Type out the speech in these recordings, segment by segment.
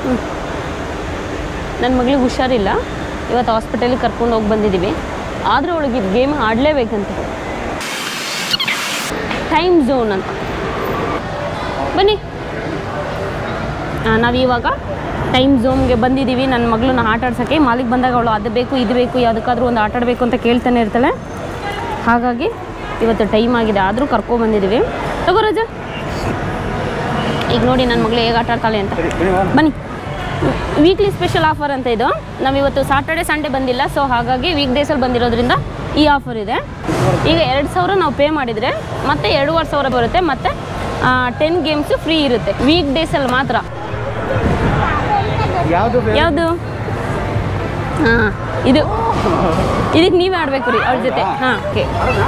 ನನ್ನ ಮಗಳಿಗೆ ಹುಷಾರಿಲ್ಲ ಇವತ್ತು ಹಾಸ್ಪಿಟಲಿಗೆ ಕರ್ಕೊಂಡು ಹೋಗಿ ಬಂದಿದ್ದೀವಿ ಆದರೂ ಅವಳಿಗೆ ಇದು ಗೇಮ್ ಆಡಲೇಬೇಕಂತೆ ಟೈಮ್ ಝೋನ್ ಅಂತ ಬನ್ನಿ ನಾವು ಇವಾಗ ಟೈಮ್ ಝೋನ್ಗೆ ಬಂದಿದ್ದೀವಿ ನನ್ನ ಮಗಳನ್ನ ಆಟ ಆಡ್ಸೋಕ್ಕೆ ಮಾಲಿಗೆ ಬಂದಾಗ ಅವಳು ಅದು ಬೇಕು ಇದು ಬೇಕು ಯಾವುದಕ್ಕಾದ್ರೂ ಒಂದು ಆಟ ಆಡಬೇಕು ಅಂತ ಕೇಳ್ತಾನೆ ಇರ್ತಾಳೆ ಹಾಗಾಗಿ ಇವತ್ತು ಟೈಮ್ ಆಗಿದೆ ಆದರೂ ಕರ್ಕೊಂಬಂದಿದ್ದೀವಿ ತಗೋ ರಜ ಈಗ ನೋಡಿ ನನ್ನ ಮಗಳು ಹೇಗೆ ಆಟ ಆಡ್ತಾಳೆ ಅಂತ ಬನ್ನಿ ವೀಕ್ಲಿ ಸ್ಪೆಷಲ್ ಆಫರ್ ಅಂತ ಇದು ನಾವಿವತ್ತು ಸಾಟರ್ಡೆ ಸಂಡೇ ಬಂದಿಲ್ಲ ಸೊ ಹಾಗಾಗಿ ವೀಕ್ ಡೇಸಲ್ಲಿ ಬಂದಿರೋದ್ರಿಂದ ಈ ಆಫರ್ ಇದೆ ಈಗ ಎರಡು ಸಾವಿರ ನಾವು ಪೇ ಮಾಡಿದರೆ ಮತ್ತೆ ಎರಡೂವರೆ ಸಾವಿರ ಬರುತ್ತೆ ಮತ್ತು ಟೆನ್ ಗೇಮ್ಸು ಫ್ರೀ ಇರುತ್ತೆ ವೀಕ್ ಡೇಸಲ್ಲಿ ಮಾತ್ರ ಯಾವುದು ಯಾವುದು ಹಾಂ ಇದು ಇದಕ್ಕೆ ನೀವೇ ಆಡಬೇಕು ರೀ ಅವ್ರ ಜೊತೆ ಹಾಂ ಓಕೆ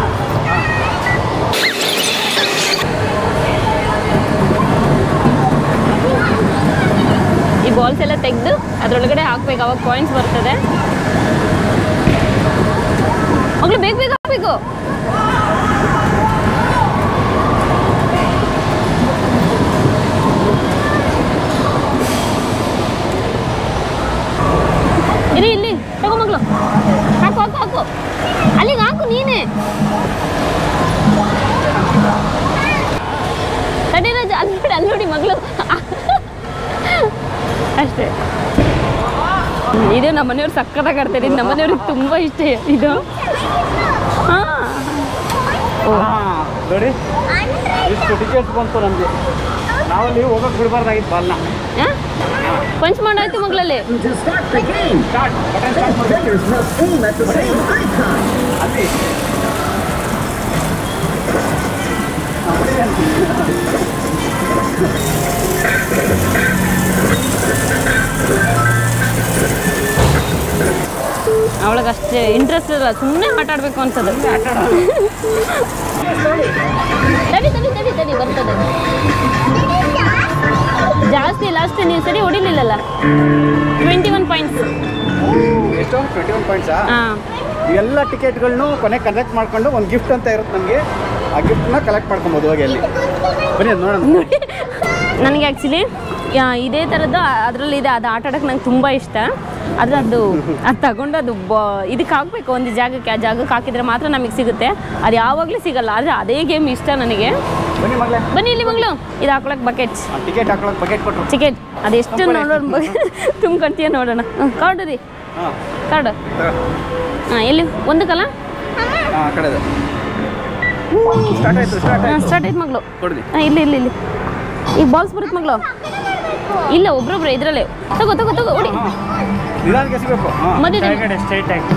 ಈ ಬಾಲ್ಸ್ ಎಲ್ಲ ತೆಗೆದು ಅದರೊಳಗಡೆ ಹಾಕ್ಬೇಕು ಅವಾಗ ಪಾಯಿಂಟ್ಸ್ ಬರ್ತದೆ ಮಗಳು ಬೇಗ ಬೇಗ ಹಾಕ್ಬೇಕು ಇರಿ ಇಲ್ಲಿ ತಗೋ ಮಗಳು ಹಾಕು ಹಾಕು ಹಾಕು ಅಲ್ಲಿಗೆ ಹಾಕು ನೀನೇ ತಡಿ ರಾಜ ಅಲ್ಲಿ ನೋಡಿ ಅಲ್ಲಿ ನೋಡಿ ಮಗಳು ಅಷ್ಟೇ ಇದು ನಮ್ಮ ಮನೆಯವ್ರು ಸಕ್ಕತ್ತಾಗಿ ಆಡ್ತಾರೆ ಇದು ನಮ್ಮ ಮನೆಯವ್ರಿಗೆ ತುಂಬ ಇಷ್ಟ ಇದು ಹಾಂ ನೋಡಿ ಇಷ್ಟು ಟಿಕೆಟ್ಸ್ ಬಂತು ನಮಗೆ ನಾವಲ್ಲಿ ಹೋಗಕ್ಕೆ ಬಿಡಬಾರ್ದಾಗಿತ್ತು ಬಾಲ್ನ ಪಂಚ್ ಮಾಡಾಯ್ತು ಮಗಳಲ್ಲಿ To start the game, start button start ಮಾಡಿ players must aim at the same icon. ಅಲ್ಲಿ ಅವಳಿಗೆ ಅಷ್ಟೇ ಇಂಟ್ರೆಸ್ಟ್ ಇಲ್ಲ ಸುಮ್ಮನೆ ಆಟ ಆಡಬೇಕು ಅನ್ಸೋದು ತಡಿ ತಡಿ ತಡಿ ತಡಿ ಬರ್ತದೆ ಜಾಸ್ತಿ ಲಾಸ್ಟ್ ನೀವು ಸರಿ ಹೊಡಿಲಿಲ್ಲಲ್ಲ ಟ್ವೆಂಟಿ ಒನ್ ಪಾಯಿಂಟ್ಸ್ ಎಷ್ಟು ಟ್ವೆಂಟಿ ಒನ್ ಪಾಯಿಂಟ್ಸಾ ಹಾಂ ಇವೆಲ್ಲ ಟಿಕೆಟ್ಗಳನ್ನು ಕೊನೆ ಕಲೆಕ್ಟ್ ಮಾಡ್ಕೊಂಡು ಒಂದು ಗಿಫ್ಟ್ ಅಂತ ಇರುತ್ತೆ ನಮಗೆ ಆ ಗಿಫ್ಟ್ನ ಕಲೆಕ್ಟ್ ಮಾಡ್ಕೊಬೋದು ಹೋಗಿ ಅಲ್ಲಿ ಬನ್ನಿ ಅದು ನೋಡೋಣ ನನಗೆ ಆ್ಯಕ್ಚುಲಿ ಇದೇ ಥರದ್ದು ಅದರಲ್ಲಿ ಇದೆ ಅದು ಆಟ ಆಡೋಕ್ಕೆ ನಂಗೆ ತುಂಬ ಇಷ್ಟ ಆದರೆ ಅದು ಅದು ತಗೊಂಡು ಅದು ಬ ಇದಕ್ಕೆ ಹಾಕಬೇಕು ಒಂದು ಜಾಗಕ್ಕೆ ಆ ಜಾಗಕ್ಕೆ ಹಾಕಿದರೆ ಮಾತ್ರ ನಮಗೆ ಸಿಗುತ್ತೆ ಅದು ಯಾವಾಗಲೂ ಸಿಗಲ್ಲ ಆದರೆ ಅದೇ ಗೇಮ್ ಇಷ್ಟ ನನಗೆ ಬನ್ನಿ ಮಗಳೇ ಬನ್ನಿ ಇಲ್ಲಿ ಮಗಳು ಇದು ಹಾಕೊಳಕ್ಕೆ ಬಕೆಟ್ಸ್ ಟಿಕೆಟ್ ಹಾಕೊಳಕ್ಕೆ ಬಕೆಟ್ ಕೊಟ್ಟರು ಟಿಕೆಟ್ ಅದೆಷ್ಟು ನೋಡೋಣ ತುಂಬ್ಕೊಂತೀಯ ನೋಡೋಣ ಕಾರ್ಡು ರೀ ಹಾಂ ಕಾರ್ಡು ಹಾಂ ಎಲ್ಲಿ ಒಂದಕ್ಕಲ್ಲ ಹಾಂ ಆ ಕಡೆ ಸ್ಟಾರ್ಟ್ ಆಯಿತು ಸ್ಟಾರ್ಟ್ ಹಾಂ ಆಯಿತು ಸ್ಟಾರ್ಟ್ ಆಯ್ತು ಮಗಳು ಕೊಡ್ದಿ ಹಾಂ ಇಲ್ಲಿ ಇಲ್ಲಿ ಇಲ್ಲಿ ಈಗ ಬಾಲ್ಸ್ ಬರುತ್ತೆ ಮಗಳು ಇಲ್ಲ ಒಬ್ರೊಬ್ರು ಇದ್ರಲ್ಲೇ ತಗೋ ತಗೋ ತಗೋ ಹೊಡಿ ನಿಧಾನಕ್ಕೆ ಎಸಿಬೇಕು ಹಾಂ ಮದಿ ಸ್ಟ್ರೈಟ್ ಆಗಿ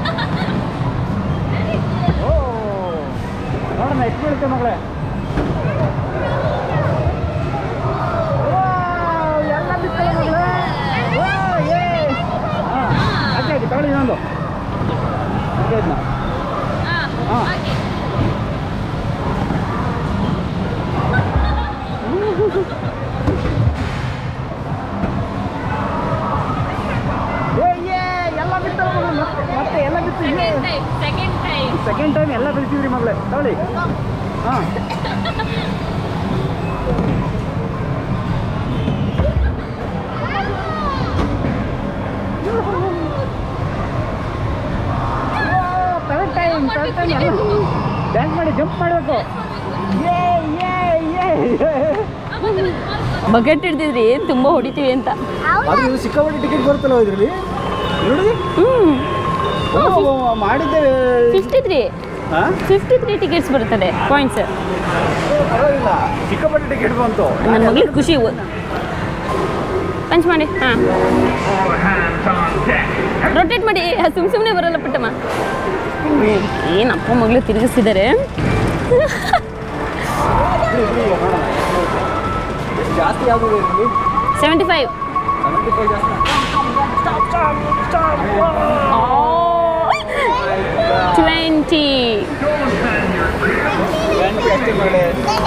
ನೋಡೋಣ ಎಷ್ಟು ಬೀಳುತ್ತೆ ಮಗಳೇ ಎಲ್ಲ ಬಿತ್ತಲ್ಲ ಮಗಳೇ ಆಯ್ತು ಆಯ್ತು ತಗೊಳ್ಳಿ ಇನ್ನೊಂದು ಹಾಗೆ ಇದ್ನ ಹಾಂ ಏ ಏ ಎಲ್ಲ ಬಿತ್ತಲ್ಲ ಮಗಳು ಮತ್ತೆ ಮತ್ತೆ ಎಲ್ಲ ಬಿತ್ತು ಸೆಕೆಂಡ್ ಟೈಮ್ ಸೆಕೆಂಡ್ ಟೈಮ್ ಎಲ್ಲ ಬೆಳೆಸಿದ್ರಿ ಮಗಳೇ ತಗೊಳ್ಳಿ ಹಾಂ ಥರ್ಡ್ ಟೈಮ್ ಥರ್ಡ್ ಟೈಮ್ ಎಲ್ಲ ಡ್ಯಾನ್ಸ್ ಮಾಡಿ ಜಂಪ್ ಮಾಡಬೇಕು ಏ ಏ ಏ ಬಕೆಟ್ ಹಿಡ್ದಿದ್ರಿ ತುಂಬ ಹೊಡಿತೀವಿ ಅಂತ ಅದು ಇದು ಸಿಕ್ಕಾಪಟ್ಟೆ ಟಿಕೆಟ್ ಬರುತ್ತಲ್ಲ ಇದರಲ್ಲಿ ನೋಡಿ ಹ್ಞೂ ಓ, ಮಾಡಿದ್ದೆ ಫಿಫ್ಟಿ ತ್ರೀ ಹಾಂ ಫಿಫ್ಟಿ ತ್ರೀ ಟಿಕೆಟ್ಸ್ ಬರ್ತದೆ ಪಾಯಿಂಟ್ಸ್ ಪರವಾಗಿಲ್ಲ ಸಿಕ್ಕಾಪಟ್ಟೆ ಟಿಕೆಟ್ ಬಂತು ನನ್ನ ಮಗಳಿಗೆ ಖುಷಿ ಪಂಚ್ ಮಾಡಿ ಹಾಂ ರೊಟೇಟ್ ಮಾಡಿ ಸುಮ್ ಸುಮ್ಮನೆ ಬರಲ್ಲ ಪುಟ್ಟಮ್ಮ ಏನಪ್ಪ ಮಗಳು ತಿರುಗಿಸಿದ್ದಾರೆ ಜಾಸ್ತಿ ಯಾವುದು ಇರಲಿ ಸೆವೆಂಟಿ ಫೈವ್ ಸೆವೆಂಟಿ ಫೈವ್ ಜಾಸ್ತಿ ಟ್ವೆಂಟಿ ಟ್ವೆಂಟಿ ಅಷ್ಟೇ ಮಾಡಿ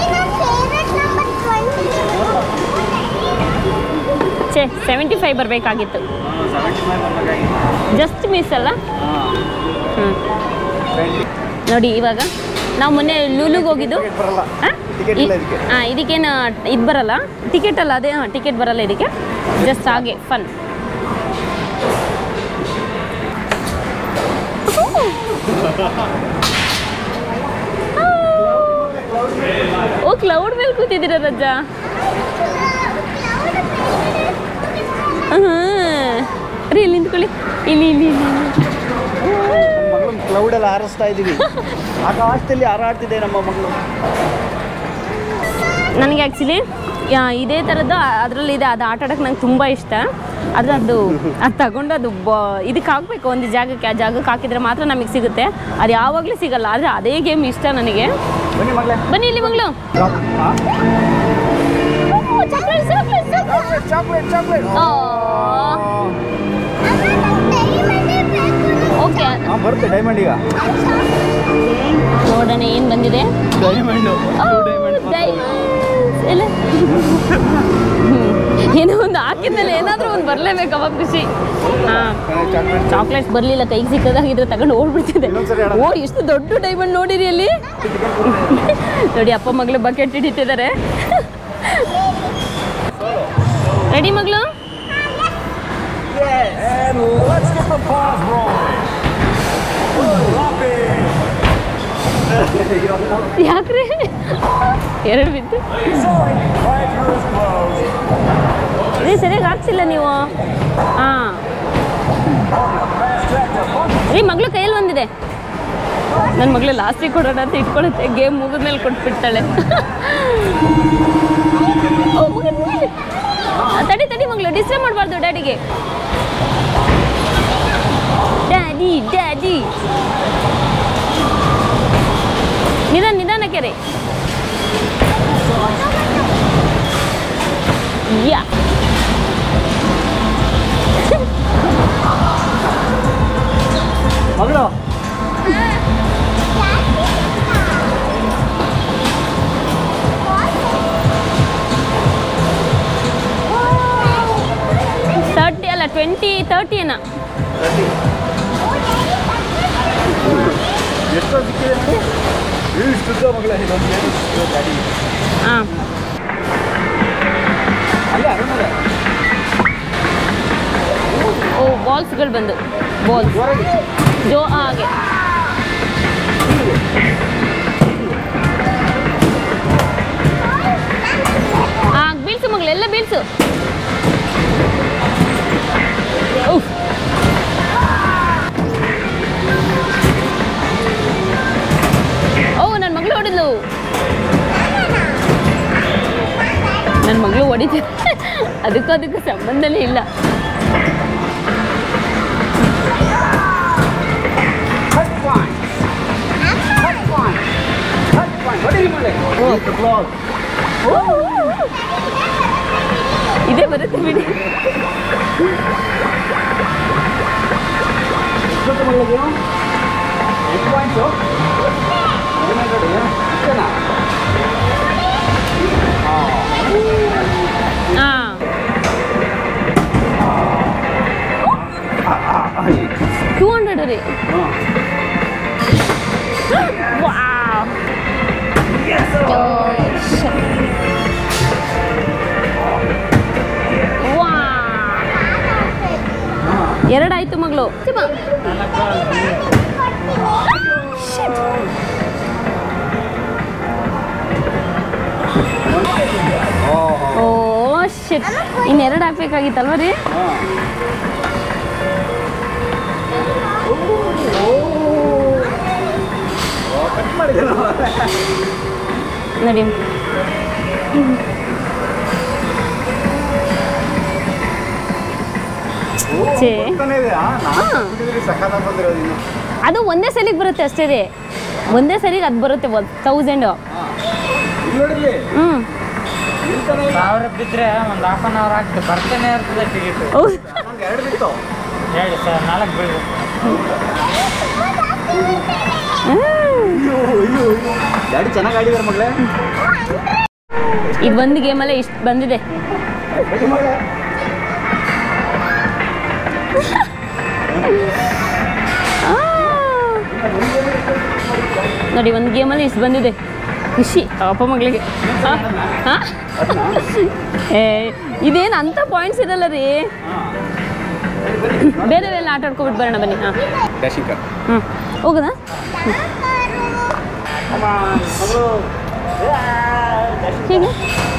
ಛೇ ಸೆವೆಂಟಿ ಫೈವ್ ಬರಬೇಕಾಗಿತ್ತು ಸೆವೆಂಟಿ ಫೈವ್ ಬರ್ಬೇಕಾಗಿ ಜಸ್ಟ್ ಮಿಸ್ ಅಲ್ಲ ಹಾಂ ಹ್ಞೂ ಟ್ವೆಂಟಿ ನೋಡಿ ಇವಾಗ ನಾವು ಮೊನ್ನೆ ಲೂಲುಗೆ ಹೋಗಿದ್ದು ಬರಲ್ಲ ಹಾಂ ಟಿಕೆಟ್ ಇಲ್ಲ ಇದಕ್ಕೆ ಹಾಂ ಇದಕ್ಕೇನು ಇದು ಬರಲ್ಲ ಟಿಕೆಟ್ ಅಲ್ಲ ಅದೇ ಟಿಕೆಟ್ ಬರಲ್ಲ ಇದಕ್ಕೆ ಜಸ್ಟ್ ಹಾಗೆ ಫನ್ ಓ ಕ್ಲೌಡ್ ಮೇಲೆ ಕೂತಿದ್ದೀರ ರಜ್ಜ ಹಾಂ ರೀ ಇಲ್ಲಿ ನಿಂತ್ಕೊಳ್ಳಿ ಇಲ್ಲಿ ಇಲ್ಲಿ ಇಲ್ಲಿ ಮಗಳನ್ನ ಕ್ಲೌಡಲ್ಲಿ ಹಾರಿಸ್ತಾ ಇದ್ದೀವಿ ಆಕಾಶದಲ್ಲಿ ಹಾರಾಡ್ತಿದೆ ನಮ್ಮ ಮಗಳು ನನಗೆ ಆ್ಯಕ್ಚುಲಿ ಇದೇ ಥರದ್ದು ಅದರಲ್ಲಿ ಇದೆ ಅದು ಆಟ ಆಡೋಕೆ ನಂಗೆ ತುಂಬ ಇಷ್ಟ ಆದರೆ ಅದು ಅದು ತಗೊಂಡು ಅದು ಬ ಇದಕ್ಕೆ ಹಾಕಬೇಕು ಒಂದು ಜಾಗಕ್ಕೆ ಆ ಜಾಗಕ್ಕೆ ಹಾಕಿದ್ರೆ ಮಾತ್ರ ನಮಗೆ ಸಿಗುತ್ತೆ ಅದು ಯಾವಾಗಲೂ ಸಿಗಲ್ಲ ಆದರೆ ಅದೇ ಗೇಮ್ ಇಷ್ಟ ನನಗೆ ಬನ್ನಿ ಮಗಳೇ ಬನ್ನಿ ಇಲ್ಲಿ ಮಗಳು ಚಾಕ್ಲೇಟ್ ಚಾಕ್ಲೇಟ್ ಓಕೆ ಹಾಂ ಬರುತ್ತೆ ಡೈಮಂಡ್ ಈಗ ನೋಡೋಣ ಏನು ಬಂದಿದೆ ಡೈಮಂಡು Diamonds. ಎಲ್ಲ ಹ್ಮ್. ಏನೋ ಒಂದು ಹಾಕಿದ್ಮೇಲೆ ಏನಾದರೂ ಒಂದು ಬರಲೇಬೇಕು ಅವಾಗ ಖುಷಿ ಹಾಂ ಚಾಕ್ಲೇಟ್ ಚಾಕ್ಲೇಟ್ಸ್ ಬರಲಿಲ್ಲ ಕೈಗೆ ಸಿಕ್ಕದಾಗಿದ್ರೆ ತಗೊಂಡು ಓಡ್ಬಿಡ್ತಿದ್ದೆ ಇನ್ನೊಂದ್ಸರಿ ಆಡೋಣ. ಓ ಎಷ್ಟು ದೊಡ್ಡ ಡೈಮಂಡ್ ನೋಡಿರಿ ಅಲ್ಲಿ ನೋಡಿ ಅಪ್ಪ ಮಗಳು ಬಕೆಟ್ ಹಿಡಿತಿದ್ದಾರೆ ರೆಡಿ ಮಗಳು let's get the paws rolling. ಯಾಕ್ರಿ ಎರಡು ಬಿದ್ದು ರೀ ಸರಿಯಾಗಿ ಆಗ್ತಿಲ್ಲ ನೀವು ಹಾಂ ರೀ ಮಗಳು ಕೈಯಲ್ಲಿ ಒಂದಿದೆ ನನ್ನ ಮಗಳು ಲಾಸ್ಟಿಗೆ ಕೊಡೋಣ ಅಂತ ಇಟ್ಕೊಳುತ್ತೆ ಗೇಮ್ ಮುಗಿದ್ಮೇಲೆ ಕೊಟ್ಬಿಡ್ತಾಳೆ ಓ, ಮುಗಿದ್, ಮುಗಿದ್. ಆ, ತಡಿ ತಡಿ ಮಗಳು ಡಿಸ್ಟರ್ಬ್ ಮಾಡಬಾರ್ದು ಡ್ಯಾಡಿಗೆ ಡ್ಯಾಡಿ ಡ್ಯಾಡಿ ನಿಧಾನ ನಿಧಾನಕ್ಕೆ ರೀ ಯಾ ಮಗಳು ತರ್ಟಿ ಅಲ್ಲ ಟ್ವೆಂಟಿ ತರ್ಟಿ ಏನ ಎಷ್ಟೋ ಸಿಕ್ಕಿದೆ ನೋಡಿ ಇಷ್ಟುದ್ದ ಮಗಳ ಇದೊಂದು ಏನು ಇಷ್ಟು ಗಾಡಿ ಹಾಂ ಅಲ್ಲೇ ಅರುಣದ ಓ ಬಾಲ್ಸ್ಗಳು ಬಂದು ಬಾಲ್ಸ್ ಜೋರಾಗಿ ಜೋ ಹಾಗೆ ಆ ಬೀಳ್ಸು ಮಗಳು ಎಲ್ಲ ಬೀಳ್ಸು ಉಫ್. ಓ ನನ್ನ ಮಗಳು ಹೊಡಿದ್ಲು ನನ್ನ ಮಗಳು ಹೊಡಿತಿದ್ದೆ ಅದಕ್ಕೂ ಅದಕ್ಕೂ ಸಂಬಂಧನೇ ಇಲ್ಲ Touch point. Touch point. Touch point. ಹೊಡೀರಿ ಮಗಳೇ. It's the vlog. ಇದೇ ಬರುತ್ತೆ ಬಿಡಿ ಎಷ್ಟೊತ್ತು ಮಗಳಿಗೆ ಎಷ್ಟು ಪಾಯಿಂಟ್ಸು ಹದಿನೈದು ನೋಡಿ ಇಷ್ಟೇನಾ ಹಾಂ ಟೂ ಹಂಡ್ರೆಡ್ ರೀ ಹಾಂ ವಾವ್ ಎರಡಾಯ್ತು ಮಗಳು ಓ ಶಿಟ್ ಇನ್ನೆರಡು ಹಾಕ್ಬೇಕಾಗಿತ್ತಲ್ವ ರೀ ಕಟ್ ಮಾಡಿದೆ ನೋಡಿ ಛೇ. ಬರ್ತಾನೆ ಇದೆ ಆ, ನಾನು ಹಾ. ಬಿಟ್ಟಿದ್ರೆ ಸಖತ್ತಾಗಿ ಬಂದಿರೋದು ಇನ್ನು ಅದು ಒಂದೇ ಸಲಿಗೆ ಬರುತ್ತೆ ಅಷ್ಟೇ ರೀ ಒಂದೇ ಸರಿಗೆ ಅದು ಬರುತ್ತೆ ತೌಸಂಡು ಇಲ್ಲಿ ನೋಡಿರ್ಲಿ ಹ್ಞೂ ನಿಲ್ತಾನೆ ಇಲ್ಲ. ಸಾವಿರ ಬಿದ್ದರೆ ಒಂದು ಹಾಫ್ ಅನ್ ಅವರ್ ಆಗ್ತದೆ ಬರ್ತಾನೆ ಇರ್ತದೆ ಟಿಕೆಟ್ ಹೌದು ನಂಗೆ ಎರಡು ಬಿತ್ತು ಹೇಳಿ ಸರ್ ನಾಲ್ಕು ಬೀಳ್ಬೇಕು ಅಯ್ಯೋ ಅಯ್ಯೋ ಅಯ್ಯೋ ಗಾಡಿ ಚೆನ್ನಾಗಿ ಆಡಿದಾರೆ ಮಗಳೇ ಇದು ಒಂದು ಗೇಮಲ್ಲೇ ಇಷ್ಟು ಬಂದಿದೆ ಬನ್ನಿ ಮಗಳೇ ಆ. ನೋಡಿ ಒಂದು ಗೇಮಲ್ಲಿ ಇಷ್ಟು ಬಂದಿದೆ ಖುಷಿ ಅಪ್ಪ ಮಗಳಿಗೆ ಹಾಂ ಹಾಂ ಏ ಇದೇನು ಅಂಥ ಪಾಯಿಂಟ್ಸ್ ಇರಲ್ಲ ರೀ ಬೇರೆ ಎಲ್ಲ ಆಟ ಆಡ್ಕೊಬಿಟ್ಟು ಬರೋಣ ಬನ್ನಿ ಹಾಂ ಡ್ಯಾಶಿಂಗ್ ಕಾರ್ ಹ್ಞೂ ಹೋಗೋದಾ ಹೀಗೆ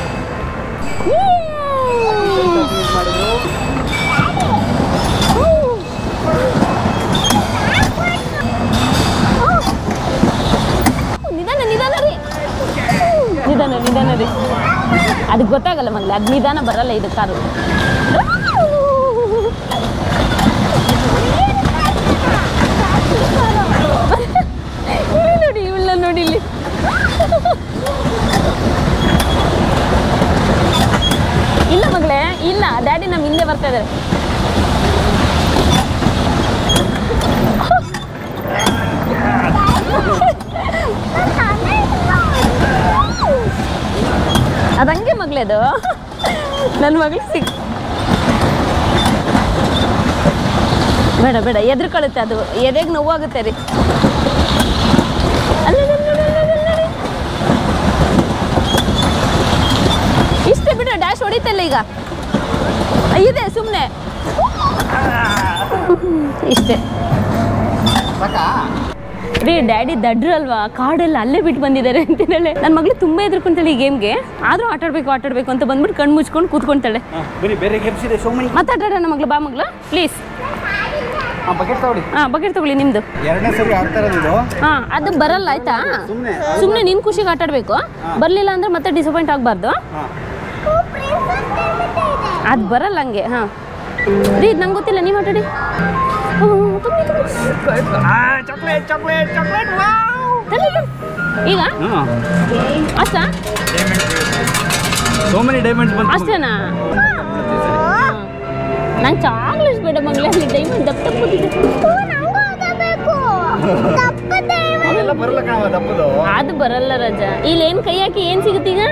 ನಿಧಾನ ನಿಧಾನ ರೀ ನಿಧಾನ ನಿಧಾನ ರೀ ಅದಕ್ಕೆ ಗೊತ್ತಾಗಲ್ಲ ಮಗ್ಲೆ ಅದು ನಿಧಾನ ಬರಲ್ಲ ಇದು ಕಾರು ಇಲ್ಲಿ ನೋಡಿ ಇವಳನ್ನ ನೋಡಿ ಇಲ್ಲಿ ಇಲ್ಲ ಮಗಳೇ ಇಲ್ಲ ಡ್ಯಾಡಿ ನಮ್ಮ ಹಿಂದೆ ಬರ್ತಾ ಇದ್ದಾರೆ ಅದಂಗೆ ಮಗಳೇ ಅದು ನನ್ನ ಮಗಳು ಸಿಕ್ ಬೇಡ ಬೇಡ ಎದ್ರುಕೊಳ್ಳುತ್ತೆ ಅದು ಎದೆಗೆ ನೋವಾಗುತ್ತೆ ರೀ ಅಲ್ಲಿ ಅಲ್ಲಿ ಅಲ್ಲಿ ಅಲ್ಲಿ ಅಲ್ಲಿ ಅಲ್ಲಿ. ಇಷ್ಟೇ ಬಿಡು ಡ್ಯಾಶ್ ಹೊಡಿತಲ್ಲ ಈಗ ಇದೆ ಸುಮ್ಮನೆ ಇಷ್ಟೇ ರೀ ಡ್ಯಾಡಿ ದಡ್ರಲ್ವಾ ಕಾಡೆಲ್ಲ ಅಲ್ಲೇ ಬಿಟ್ಟು ಬಂದಿದ್ದಾರೆ ಅಂತಿದ್ದಾಳೆ ನನ್ನ ಮಗಳು ತುಂಬ ಎದ್ರುಕೊಂತಾಳೆ ಈ ಗೇಮ್ಗೆ ಆದರೂ ಆಟಾಡಬೇಕು ಆಟಾಡಬೇಕು ಅಂತ ಬಂದ್ಬಿಟ್ಟು ಕಣ್ಣು ಮುಚ್ಕೊಂಡು ಕೂತ್ಕೊಂತಾಳೆ ಬರೀ ಬೇರೆ ಗೇಮ್ಸ್ ಇದೆ ಸೋ ಮನಿ ಮಾತಾಡೋಣ ಮಗಳು ಬಾ ಮಗಳು ಪ್ಲೀಸ್ ಹಾಂ ಬಕೆಟ್ ತಗೊಳ್ಳಿ ಹಾಂ ಬಕೆಟ್ ತಗೊಳ್ಳಿ ನಿಮ್ಮದು ಎರಡನೇ ಸರಿ ಆಡ್ತಾ ಇರೋದು ಇದು ಹಾಂ ಅದು ಬರಲ್ಲ ಆಯ್ತಾ ಸುಮ್ಮನೆ ಸುಮ್ಮನೆ ನಿನ್ನ ಖುಷಿಗೆ ಆಟಾಡಬೇಕು ಬರಲಿಲ್ಲ ಅಂದ್ರೆ ಮತ್ತೆ ಡಿಸಪಾಯಿಂಟ್ ಆಗಬಾರ್ದು ಹಾಂ ಅದು ಬರಲ್ಲ ಹಂಗೆ ಹಾಂ ರೀ ಇದು ನಂಗೆ ಗೊತ್ತಿಲ್ಲ ನೀವು ಆಟಾಡಿ ಚಾಕ್ಲೇಟ್ ಚಾಕ್ಲೇಟ್ ಚಾಕ್ಲೇಟ್ ಈಗ ಹಾಂ ಅಷ್ಟಾ ಸೋ ಮೆನಿ ಡೈಮಂಡ್ಸ್ ಬಂತು ಅಷ್ಟೇನಾ ನಂಗೆ ಚಾಕ್ಲೇಟ್ಸ್ ಬೇಡ ಮಗಳೇ ಅಲ್ಲಿ ಡೈಮಂಡ್ ದಪ್ಪ ದಪ್ಪ ಬಿದ್ದಿದೆ. ಅವೆಲ್ಲ ಬರಲ್ಲ ಕಣವ ದಪ್ಪದು ಅದು ಬರಲ್ಲ ರಜ ಇಲ್ಲಿ ಏನು ಕೈ ಹಾಕಿ ಏನು ಸಿಗುತ್ತೆ ಈಗ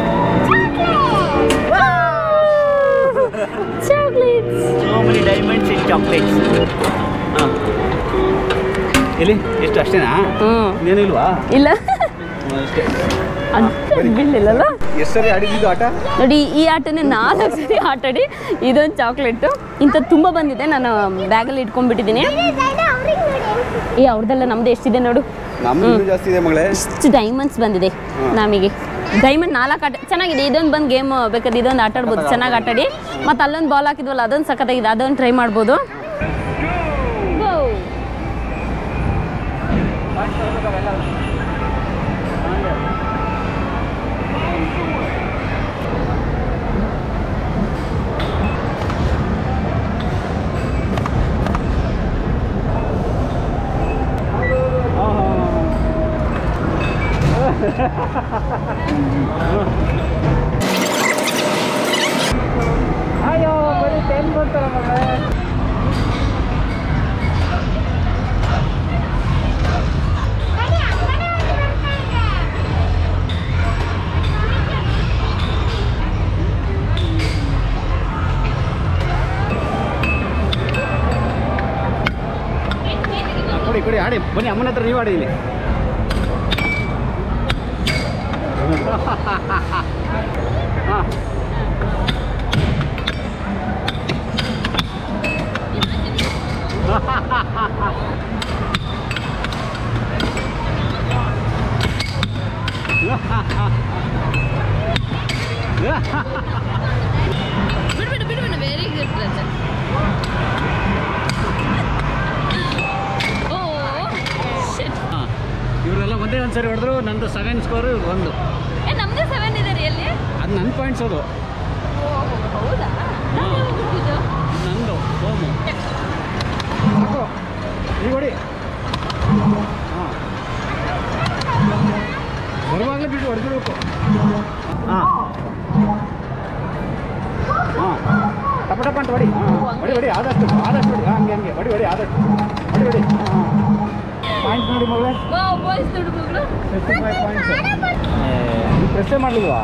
chocolates so many diamonds in chocolates ಹಾಂ ಎಲ್ಲಿ ಎಷ್ಟು ಅಷ್ಟೇನಾ ಹ್ಞೂ ಇನ್ನೇನು ಇಲ್ವಾ ಇಲ್ಲ ಅಷ್ಟೇ ಅದು ಬೀಳಿಲ್ಲಲ್ಲ ಎಷ್ಟು ಸರಿ ಆಡಿದ್ದು ಆಟ ನೋಡಿ ಈ ಆಟನೇ ನಾಲ್ಕು ಸರಿ ಆಟಾಡಿ ಇದೊಂದು ಚಾಕ್ಲೇಟು ಇಂಥದ್ದು ತುಂಬ ಬಂದಿದೆ ನಾನು ಬ್ಯಾಗಲ್ಲಿ ಇಟ್ಕೊಂಡ್ಬಿಟ್ಟಿದ್ದೀನಿ ಏ ಅವ್ರದ್ದೆಲ್ಲ ನಮ್ದು ಎಷ್ಟಿದೆ ನೋಡು ನಮ್ದು ಇನ್ನೂ ಜಾಸ್ತಿ ಇದೆ ಮಗಳೇ ಇಷ್ಟು ಡೈಮಂಡ್ಸ್ ಬಂದಿದೆ ನಮಗೆ ಡೈಮಂಡ್ ನಾಲ್ಕು ಆಟ ಚೆನ್ನಾಗಿದೆ ಇದೊಂದು ಬಂದು ಗೇಮ್ ಬೇಕಾದ್ರೆ ಇದೊಂದು ಆಟ ಆಡ್ಬೋದು ಚೆನ್ನಾಗಿ ಆಟಾಡಿ ಮತ್ತು ಅಲ್ಲೊಂದು ಬಾಲ್ ಹಾಕಿದ್ವಲ್ಲ ಅದೊಂದು ಸಖತ್ತಾಗಿದೆ ಅದೊಂದು ಟ್ರೈ ಮಾಡ್ಬೋದು Go. ಅಯ್ಯೋ ಬರೀ ಟೆನ್ ಬಂತಲ್ಲ ಮಗಳೇ ಕೊಡಿ ಕೊಡಿ ಆಡಿ ಬನ್ನಿ ಅಮ್ಮನ ಹತ್ರ ನೀವು ಆಡಿ ಇಲ್ಲಿ ಹಾಂ ಬಿಡ್ಬಿಡು ಬಿಡ್ಬಿಡು ವೆರಿ ಗುಡ್ ರಜ ಓ ಶಿಟ್ ಇವರೆಲ್ಲ ಒಂದೇ ಒಂದು ಸರಿ ಹೊಡೆದ್ರು ನಂದು ಸೆವೆನ್ ಸ್ಕೋರು ಒಂದು ಏ ನಮ್ಮದೇ ಸೆವೆನ್ ಇದೆ ರೀ ಅಲ್ಲಿ ಅದು ನನ್ನ ಪಾಯಿಂಟ್ಸ್ ಅದು ಹೌದಾ ನಾನು ಯಾವಾಗ ಬಿಟ್ಟಿದ್ದು? ನಂದು ಹೋಮು ಸಾಕು ಈಗ ಹೊಡಿ ಹಾಂ ಬರುವಾಗಲೇ ಬಿಟ್ಟು ಹೊಡೆದಿರ್ಬೇಕು ಹಾಂ ಹಾಂ ಟಪ ಟಪ ಅಂತ ಹೊಡಿ ಹಾಂ ಹೊಡಿ ಹೊಡಿ ಆದಷ್ಟು ಆದಷ್ಟು ಹೊಡಿ ಹಾಂ ಹಂಗೆ ಹಂಗೆ ಹೊಡಿ ಹೊಡಿ ಆದಷ್ಟು ಹೊಡಿ ಹೊಡಿ ಹಾಂ ಪಾಯಿಂಟ್ಸ್ ನೋಡಿ ಮಗಳೇ ವಾವ್ ಬಾಯ್ಸ್ ದುಡ್ಡು ಮಗಳು ಫಿಫ್ಟಿ ಫೈವ್ ಪಾಯಿಂಟ್ಸ್ ನೀವು ಪ್ರೆಸ್ಸೇ ಮಾಡಲಿಲ್ವಾ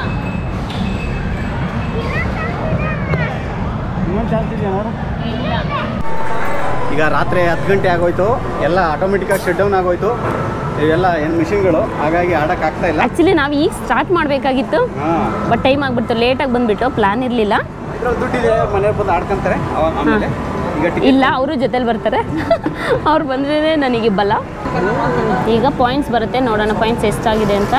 ಇನ್ನೊಂದು ಚಾನ್ಸ್ ಇದೆಯಾ ನೋಡು ಈಗ ರಾತ್ರಿ ಹತ್ತು ಗಂಟೆ ಆಗೋಯ್ತು ಎಲ್ಲ ಆಟೋಮೆಟಿಕಾಗಿ ಶಟ್ ಡೌನ್ ಆಗೋಯ್ತು ಇವೆಲ್ಲ ಏನು ಮಿಷಿನ್ಗಳು ಹಾಗಾಗಿ ಆಡಕ್ಕೆ ಆಗ್ತಾ ಇಲ್ಲ ಆ್ಯಕ್ಚುಲಿ ನಾವು ಈಗ ಸ್ಟಾರ್ಟ್ ಮಾಡಬೇಕಾಗಿತ್ತು ಹಾಂ ಬಟ್ ಟೈಮ್ ಆಗಿಬಿಡ್ತು ಲೇಟಾಗಿ ಬಂದುಬಿಟ್ಟು ಪ್ಲ್ಯಾನ್ ಇರಲಿಲ್ಲ ಇದ್ರಲ್ಲಿ ದುಡ್ಡಿದೆ ಮನೇಲಿ ಬಂದು ಆಡ್ಕೊಂತಾರೆ ಅವಾಗ ಆಮೇಲೆ ಈಗ ಟಿಕೆಟ್ ಇಲ್ಲ ಅವರು ಜೊತೆಲಿ ಬರ್ತಾರೆ ಅವ್ರು ಬಂದ್ರೇ ನನಗೆ ಬಲ ಈಗ ಪಾಯಿಂಟ್ಸ್ ಬರುತ್ತೆ ನೋಡೋಣ ಪಾಯಿಂಟ್ಸ್ ಎಷ್ಟಾಗಿದೆ ಅಂತ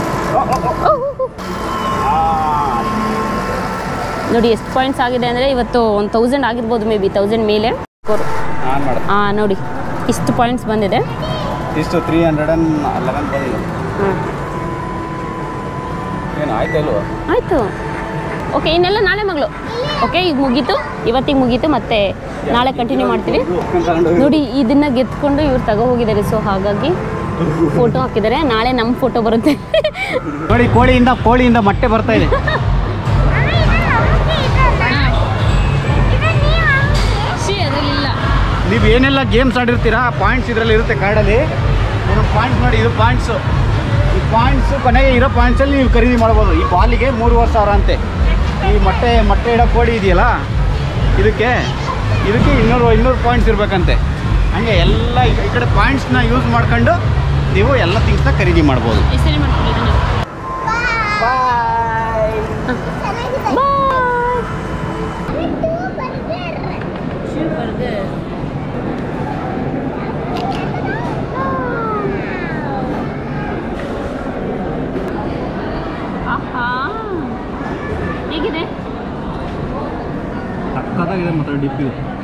ನೋಡಿ ಎಷ್ಟು ಪಾಯಿಂಟ್ಸ್ ಆಗಿದೆ ಅಂದರೆ ಇವತ್ತು ಒಂದು ತೌಸಂಡ್ ಆಗಿರ್ಬೋದು ಮೇ ಬಿ ತೌಸಂಡ್ ಮೇಲೆ ಆನ್ ಮಾಡೋದು ಹಾಂ ನೋಡಿ ಇಷ್ಟು ಪಾಯಿಂಟ್ಸ್ ಬಂದಿದೆ ಇಷ್ಟು ತ್ರೀ ಹಂಡ್ರೆಡ್ ಆ್ಯಂಡ್ ಲೆವೆನ್ ಬಂದಿದೆ ಹಾಂ ಏನು ಆಯ್ತಲ್ವ ಆಯಿತು ಓಕೆ ಇನ್ನೆಲ್ಲ ನಾಳೆ ಮಗಳು ಓಕೆ ಈಗ ಮುಗೀತು ಇವತ್ತಿಗೆ ಮುಗೀತು ಮತ್ತೆ ನಾಳೆ ಕಂಟಿನ್ಯೂ ಮಾಡ್ತೀವಿ ನೋಡಿ ಇದನ್ನ ಗೆದ್ಕೊಂಡು ಇವ್ರು ತಗೋ ಹೋಗಿದ್ದಾರೆ ಸೊ ಹಾಗಾಗಿ ಫೋಟೋ ಹಾಕಿದ್ದಾರೆ ನಾಳೆ ನಮ್ಮ ಫೋಟೋ ಬರುತ್ತೆ ನೋಡಿ ಕೋಳಿಯಿಂದ ಕೋಳಿಯಿಂದ ಮೊಟ್ಟೆ ಬರ್ತಾ ಇದೆ ಅದರಲ್ಲಿಲ್ಲ ನೀವು ಏನೆಲ್ಲ ಗೇಮ್ಸ್ ಆಡಿರ್ತೀರಾ ಪಾಯಿಂಟ್ಸ್ ಇದರಲ್ಲಿ ಇರುತ್ತೆ ಕಾರ್ಡಲ್ಲಿ ಇದು ಪಾಯಿಂಟ್ಸ್ ನೋಡಿ ಇದು ಪಾಯಿಂಟ್ಸು ಈ ಪಾಯಿಂಟ್ಸು ಕೊನೆಗೆ ಇರೋ ಪಾಯಿಂಟ್ಸಲ್ಲಿ ನೀವು ಖರೀದಿ ಮಾಡ್ಬೋದು ಈ ಬಾಲಿಗೆ ಮೂರುವರೆ ಸಾವಿರ ಅಂತೆ ಈ ಮೊಟ್ಟೆ ಮೊಟ್ಟೆ ಇಡೋ ಕೋಳಿ ಇದೆಯಲ್ಲ ಇದಕ್ಕೆ ಇದಕ್ಕೆ ಇನ್ನೂರು ಇನ್ನೂರು ಪಾಯಿಂಟ್ಸ್ ಇರಬೇಕಂತೆ ಹಂಗೆ ಎಲ್ಲ ಈ ಈ ಕಡೆ ಪಾಯಿಂಟ್ಸ್ನ ಯೂಸ್ ಮಾಡ್ಕೊಂಡು ನೀವು ಎಲ್ಲ ಥಿಂಗ್ಸ್ನ ಖರೀದಿ ಮಾಡ್ಬೋದು ಹೆಸರಿ ಮಾಡ್ಕೊಳ್ಳಿ ಇದನ್ನ ಆಹಾ ಹೇಗಿದೆ ಸಕ್ಕತ್ತಾಗಿದೆ ಮಾತ್ರ ಡಿಪ್ ಇದು